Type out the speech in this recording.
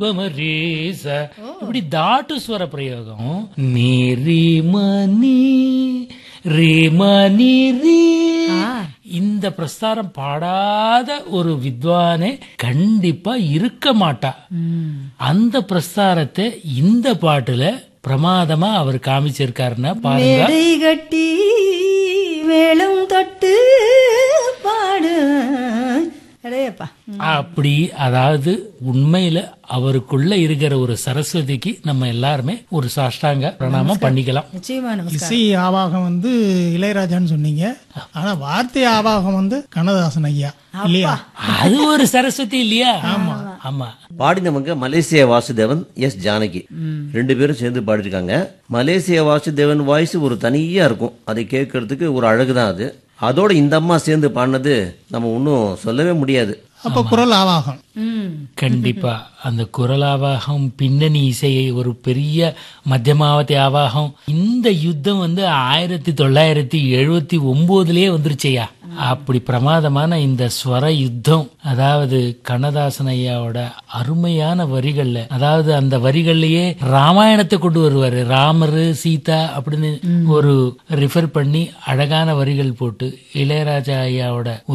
ரீச இப்படி தாட்டு ஸ்வர பிரயோகம் நீ ரீ மணி ரீ மணி ரீ இந்த பிரஸ்தாரம் பாடாத ஒரு வித்வானே கண்டிப்பா இருக்க மாட்டா அந்த பிரஸ்தாரத்தை இந்த பாட்டுல பிரமாதமா அவர் காமிச்சிருக்காருன்னா பாருங்க மேடை கட்டி மேளம் தொட்டு பாடு அடையப்பா அப்படி அதாவது உண்மையில அவருக்குள்ள இருக்கிற ஒரு சரஸ்வதிக்கு நம்ம எல்லாருமே ஒரு சாஷ்டாங்க பிரணாமம் பண்ணிக்கலாம் நிச்சயமா நமஸ்காரம் இசை ஆவாகம் வந்து இளையராஜான்னு சொன்னீங்க ஆனா வார்த்தை ஆவாகம் வந்து கண்ணதாசன் ஐயா இல்லையா அது ஒரு சரஸ்வதி இல்லையா ஆமா ஆமா பாடினவங்க மலேசியா வாசுதேவன் எஸ் ஜானகி ரெண்டு பேரும் சேர்ந்து பாடிருக்காங்க மலேசியா வாசுதேவன் வாய்ஸ் ஒரு தனியா இருக்கும் அதை கேட்கறதுக்கு ஒரு அழகு தான் அது அதோட இந்த அம்மா சேர்ந்து பாடினது நம்ம ஒன்றும் சொல்லவே முடியாது அப்ப குரல் ஆவாகம் ம் கண்டிப்பா அந்த குரல் ஆவாகம் பின்னணி இசையை ஒரு பெரிய மத்தியமாவதி ஆவாகம் இந்த யுத்தம் வந்து ஆயிரத்தி தொள்ளாயிரத்தி எழுபத்தி ஒன்பதுலயே வந்துருச்சையா அப்படி பிரமாதமான இந்த ஸ்வர யுத்தம் அதாவது கண்ணதாசன் ஐயாவோட அருமையான வரிகள்ல அதாவது அந்த வரிகள்லயே ராமாயணத்தை கொண்டு வருவாரு ராமரு சீதா அப்படின்னு ஒரு ரிஃபர் பண்ணி அழகான வரிகள் போட்டு இளையராஜா ஐயாவோட